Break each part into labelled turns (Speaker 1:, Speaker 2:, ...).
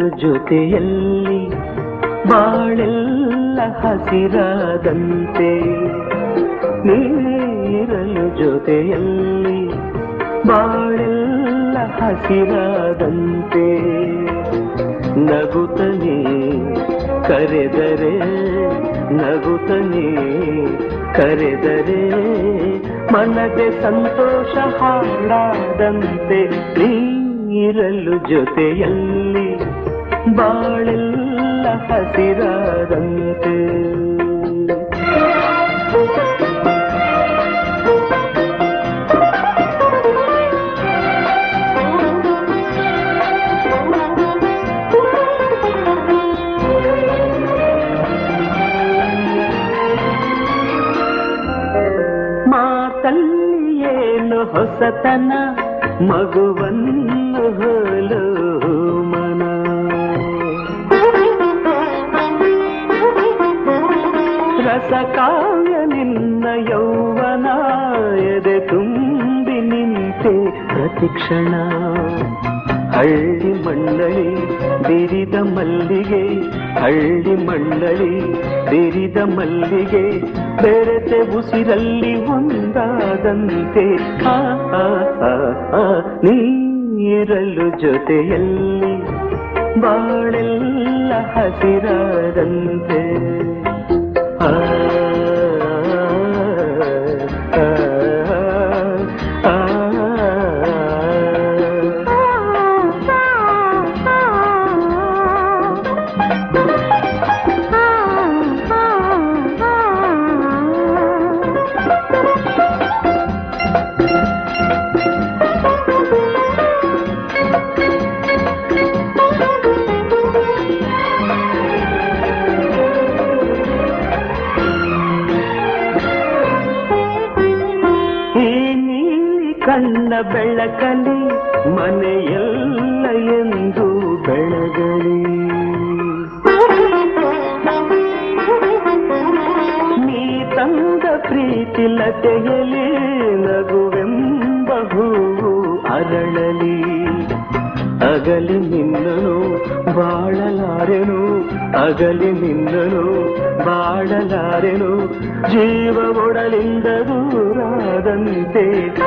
Speaker 1: ನೀರಲು ಜೊತೆಯಲ್ಲಿ ಬಾಳೆಲ್ಲ ಹಸಿರಾದಂತೆ ನೀರಲು ಜೊತೆಯಲ್ಲಿ ಬಾಳೆಲ್ಲ ಹಸಿರಾದಂತೆ ನಗುತ್ತನೆ ಕರೆದರೆ ನಗುತ್ತನೆ ಕರೆದರೆ ಮನದೆ ಸಂತೋಷ ಹಾಡಾದಂತೆ ನೀರಲು ಜೊತೆಯಲ್ಲಿ ಬಾಳೆಲ್ಲ ಹಸಿರಾದಂತೆ ಮಾತಲ್ಲಿ ಏನು ಹೊಸತನ ಮಗುವನ್ನು ಹೋಲು ಮನ ರಸಕಾವ್ಯ ನಿನ್ನ ಯೌವನ ಎದೆ ತುಂಬಿ ನಿಂತೆ ಪ್ರತಿಕ್ಷಣ ಹಳ್ಳಿ ಮಂಡಳಿ ಬಿರಿದ ಮಲ್ಲಿಗೆ ಹಳ್ಳಿ ಮಂಡಳಿ ಬಿರಿದ ಮಲ್ಲಿಗೆ ಬೆರೆತೆ ಉಸಿರಲ್ಲಿ ಒಂದಾದಂತೆ ಆ, ಆ, ಆ, ಆ, ನೀರಲು ಜೊತೆಯಲ್ಲಿ ಬಾಳೆಲ್ಲ ಹಸಿರಾದಂತೆ ಆ, ಆ, ಆ, ಆ. ಈ ನೀಲಿ ಕಣ್ಣ ಬೆಳಕಲಿ ಮನೆಯೆಲ್ಲ ಎಂದು ಬೆಳಗಲಿ ನೀ ತಂದ ಪ್ರೀತಿ ಲತೆಯಲಿ ನಗುವೆಂಬ ಹೂವು ಅರಳಲಿ ಅಗಲಿ ನಿನ್ನನು ಬಾಳಲಾರೆನು ಅಗಲಿ ನಿನ್ನನು ಬಾಳಲಾರೆನು ಜೀವ ಒಡಲಿಂದ ದೂರಾದಂತೆ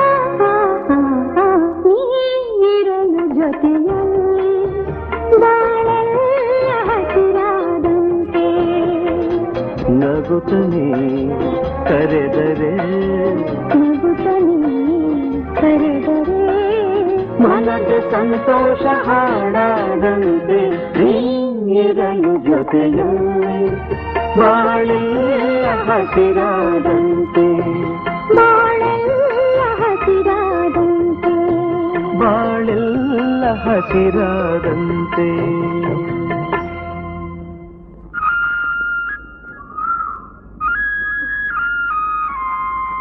Speaker 2: ನೀರಲು ಜೊತೆಯಲ್ಲಿ ಬಾಳೆಲ್ಲ ಹಸಿರಾದಂತೆ
Speaker 1: ನಗುತ್ತನೆ ಕರೆದರೆ
Speaker 2: ನಗುತ್ತಲೇ ಕರೆದರೆ
Speaker 1: ಮನದ ಸಂತೋಷ ಹಾಡಾದಂತೆ ನೀರಲು ಜೊತೆಯಲ್ಲಿ ಬಾಳೆಲ್ಲ ಹಸಿರಾದಂತೆ
Speaker 2: ಬಾಳೆಲ್ಲ ಹಸಿರಾದಂತೆ
Speaker 1: ಬಾಳೆಲ್ಲ ಹಸಿರಾದಂತೆ